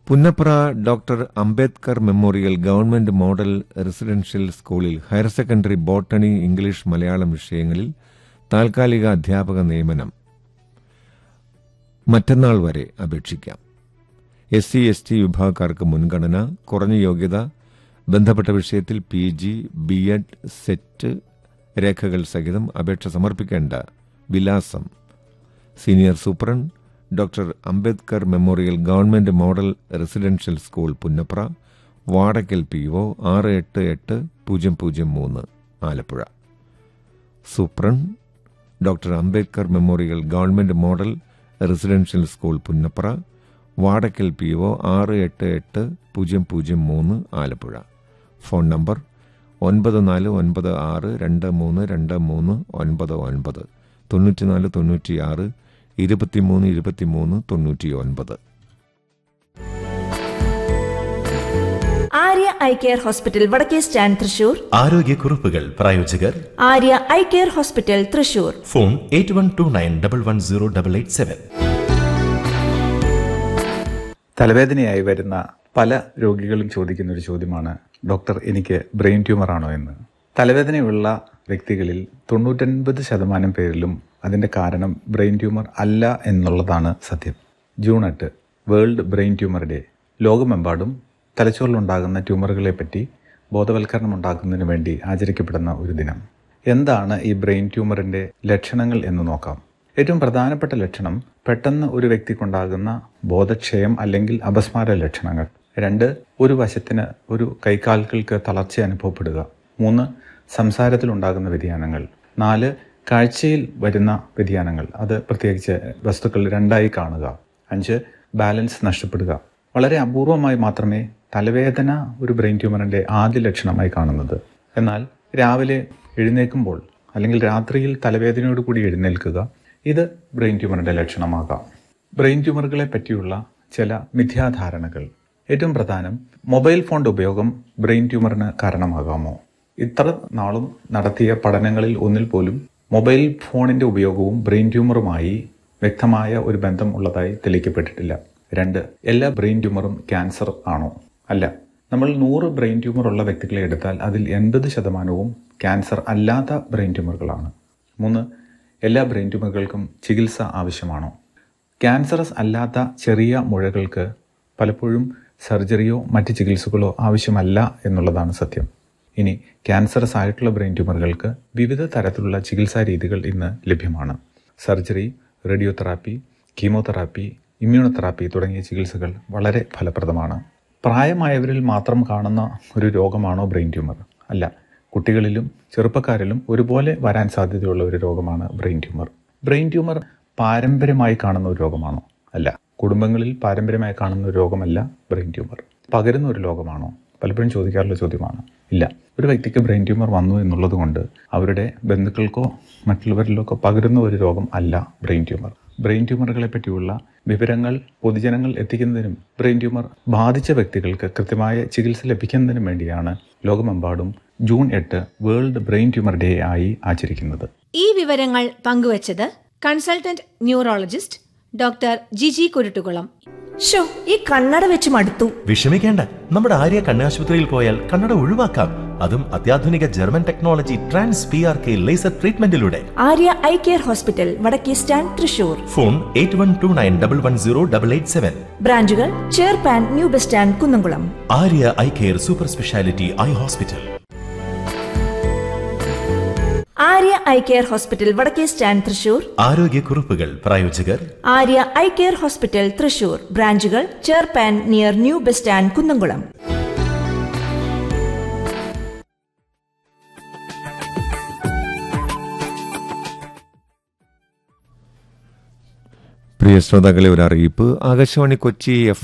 Punnapra doctor Ambedkar memorial government model residential സ്കൂളിൽ higher secondary botany English Malayalam വിഷയങ്ങളിൽ താൽക്കാലിക അധ്യാപക നിയമനം മറ്റന്നാൾ വരെ അപേക്ഷിക്കാം എസ് സി എസ് ടി വിഭാഗക്കാർക്ക് മുൻഗണന കുറഞ്ഞ യോഗ്യത ബന്ധപ്പെട്ട വിഷയത്തിൽ P G B Ed SET രേഖകൾ സഹിതം അപേക്ഷ സമർപ്പിക്കേണ്ട വിലാസം senior superintendent doctor Ambedkar memorial government model residential school Punnapra Vadakkal P O ആറ് എട്ട് എട്ട് പൂജ്യം പൂജ്യം മൂന്ന് Alappuzha superintendent doctor Ambedkar memorial government model residential school Punnapra Vadakkal P O ആറ് എട്ട് എട്ട് പൂജ്യം പൂജ്യം മൂന്ന് ആലപ്പുഴ ഫോൺ നമ്പർ ഒൻപത് നാല് ഒൻപത് ആറ് രണ്ട് മൂന്ന് രണ്ട് മൂന്ന് ഒൻപത് ഒൻപത് തൊണ്ണൂറ്റിനാല് തൊണ്ണൂറ്റിയാറ് ഇരുപത്തിമൂന്ന് ഇരുപത്തിമൂന്ന് തൊണ്ണൂറ്റി ഒൻപത് Arya eye care hospital Vadakke stand Thrissur ആരോഗ്യക്കുറിപ്പുകൾ പ്രായോജകർ Arya eye care hospital Thrissur phone eight one two nine double one zero double eight seven തലവേദനയായി വരുന്ന പല രോഗികളും ചോദിക്കുന്ന ഒരു ചോദ്യമാണ് ഡോക്ടർ എനിക്ക് ബ്രെയിൻ ട്യൂമർ ആണോ എന്ന് തലവേദനയുള്ള വ്യക്തികളിൽ തൊണ്ണൂറ്റൊൻപത് ശതമാനം പേരിലും അതിൻ്റെ കാരണം ബ്രെയിൻ ട്യൂമർ അല്ല എന്നുള്ളതാണ് സത്യം ജൂൺ എട്ട് വേൾഡ് ബ്രെയിൻ ട്യൂമർ ഡേ ലോകമെമ്പാടും തലച്ചോറിലുണ്ടാകുന്ന ട്യൂമറുകളെ പറ്റി ബോധവൽക്കരണം ഉണ്ടാക്കുന്നതിന് വേണ്ടി ആചരിക്കപ്പെടുന്ന ഒരു ദിനം എന്താണ് ഈ ബ്രെയിൻ ട്യൂമറിൻ്റെ ലക്ഷണങ്ങൾ എന്ന് നോക്കാം ഏറ്റവും പ്രധാനപ്പെട്ട ലക്ഷണം പെട്ടെന്ന് ഒരു വ്യക്തിക്കുണ്ടാകുന്ന ബോധക്ഷയം അല്ലെങ്കിൽ അപസ്മാര ലക്ഷണങ്ങൾ രണ്ട് ഒരു വശത്തിന് ഒരു കൈകാലുകൾക്ക് തളർച്ച അനുഭവപ്പെടുക മൂന്ന് സംസാരത്തിലുണ്ടാകുന്ന വ്യതിയാനങ്ങൾ നാല് കാഴ്ചയിൽ വരുന്ന വ്യതിയാനങ്ങൾ അത് പ്രത്യേകിച്ച് വസ്തുക്കൾ രണ്ടായി കാണുക അഞ്ച് ബാലൻസ് നഷ്ടപ്പെടുക വളരെ അപൂർവമായി മാത്രമേ തലവേദന ഒരു ബ്രെയിൻ ട്യൂമറിൻ്റെ ആദ്യ ലക്ഷണമായി കാണുന്നത് എന്നാൽ രാവിലെ എഴുന്നേൽക്കുമ്പോൾ അല്ലെങ്കിൽ രാത്രിയിൽ തലവേദനയോട് കൂടി എഴുന്നേൽക്കുക ഇത് ബ്രെയിൻ ട്യൂമറിൻ്റെ ലക്ഷണമാകാം ബ്രെയിൻ ട്യൂമറുകളെ പറ്റിയുള്ള ചില മിഥ്യാധാരണകൾ ഏറ്റവും പ്രധാനം മൊബൈൽ ഫോണിൻ്റെ ഉപയോഗം ബ്രെയിൻ ട്യൂമറിന് കാരണമാകാമോ ഇത്ര നാളും നടത്തിയ പഠനങ്ങളിൽ ഒന്നിൽ പോലും മൊബൈൽ ഫോണിൻ്റെ ഉപയോഗവും ബ്രെയിൻ ട്യൂമറുമായി വ്യക്തമായ ഒരു ബന്ധം ഉള്ളതായി തെളിയിക്കപ്പെട്ടിട്ടില്ല രണ്ട് എല്ലാ ബ്രെയിൻ ട്യൂമറും ക്യാൻസർ ആണോ അല്ല നമ്മൾ നൂറ് ബ്രെയിൻ ട്യൂമർ ഉള്ള വ്യക്തികളെ എടുത്താൽ അതിൽ എൺപത് ശതമാനവും ക്യാൻസർ അല്ലാത്ത ബ്രെയിൻ ട്യൂമറുകളാണ് മൂന്ന് എല്ലാ ബ്രെയിൻ ട്യൂമറുകൾക്കും ചികിത്സ ആവശ്യമാണോ ക്യാൻസറസ് അല്ലാത്ത ചെറിയ മുഴകൾക്ക് പലപ്പോഴും സർജറിയോ മറ്റ് ചികിത്സകളോ ആവശ്യമല്ല എന്നുള്ളതാണ് സത്യം ഇനി ക്യാൻസറസ് ആയിട്ടുള്ള ബ്രെയിൻ ട്യൂമറുകൾക്ക് വിവിധ തരത്തിലുള്ള ചികിത്സാ രീതികൾ ഇന്ന് ലഭ്യമാണ് സർജറി റേഡിയോതെറാപ്പി കീമോതെറാപ്പി ഇമ്മ്യൂണോതെറാപ്പി തുടങ്ങിയ ചികിത്സകൾ വളരെ ഫലപ്രദമാണ് പ്രായമായവരിൽ മാത്രം കാണുന്ന ഒരു രോഗമാണോ ബ്രെയിൻ ട്യൂമർ അല്ല കുട്ടികളിലും ചെറുപ്പക്കാരിലും ഒരുപോലെ വരാൻ സാധ്യതയുള്ള ഒരു രോഗമാണ് ബ്രെയിൻ ട്യൂമർ ബ്രെയിൻ ട്യൂമർ പാരമ്പര്യമായി കാണുന്ന ഒരു രോഗമാണോ അല്ല കുടുംബങ്ങളിൽ പാരമ്പര്യമായി കാണുന്ന ഒരു രോഗമല്ല ബ്രെയിൻ ട്യൂമർ പകരുന്ന ഒരു രോഗമാണോ പലപ്പോഴും ചോദിക്കാറുള്ള ചോദ്യമാണ് ഇല്ല ഒരു വ്യക്തിക്ക് ബ്രെയിൻ ട്യൂമർ വന്നു എന്നുള്ളത് കൊണ്ട് അവരുടെ ബന്ധുക്കൾക്കോ മറ്റുള്ളവരിലൊക്കെ പകരുന്ന ഒരു രോഗം അല്ല ബ്രെയിൻ ട്യൂമർ ബ്രെയിൻ ട്യൂമറുകളെ പറ്റിയുള്ള വിവരങ്ങൾ പൊതുജനങ്ങൾ എത്തിക്കുന്നതിനും ബ്രെയിൻ ട്യൂമർ ബാധിച്ച വ്യക്തികൾക്ക് കൃത്യമായ ചികിത്സ ലഭിക്കുന്നതിനും വേണ്ടിയാണ് ലോകമെമ്പാടും ജൂൺ എട്ട് വേൾഡ് ബ്രെയിൻ ട്യൂമർ ഡേ ആയി ആചരിക്കുന്നത് ഈ വിവരങ്ങൾ പങ്കുവച്ചത് consultant neurologist doctor Jiji Kuruttukulam ഷോ ഈ കണ്ണട വെച്ച് മടുത്തു വിഷമിക്കേണ്ട നമ്മുടെ ആര്യ കണ്ണാശുപത്രിയിൽ പോയാൽ കണ്ണട ഒഴിവാക്കാം അതും അത്യാധുനിക German technology trans P R K laser ട്രീറ്റ്മെന്റിലൂടെ Arya eye care hospital Vadakke stand Thrissur phone eight one two nine double one zero double eight seven ബ്രാഞ്ചുകൾ ചേർപ്പാൻ new bus stand Kunnamkulam Arya eye care super speciality eye hospital Arya eye care hospital Vadakke stand Thrissur ആരോഗ്യക്കുറിപ്പുകൾ പ്രായോജകർ Arya eye care hospital Thrissur ബ്രാഞ്ചുകൾ ചേർപ്പാൻ near new bus stand Kunnamkulam പ്രിയ ശ്രോതാക്കളെ ഒരു അറിയിപ്പ് ആകാശവാണി കൊച്ചി എഫ്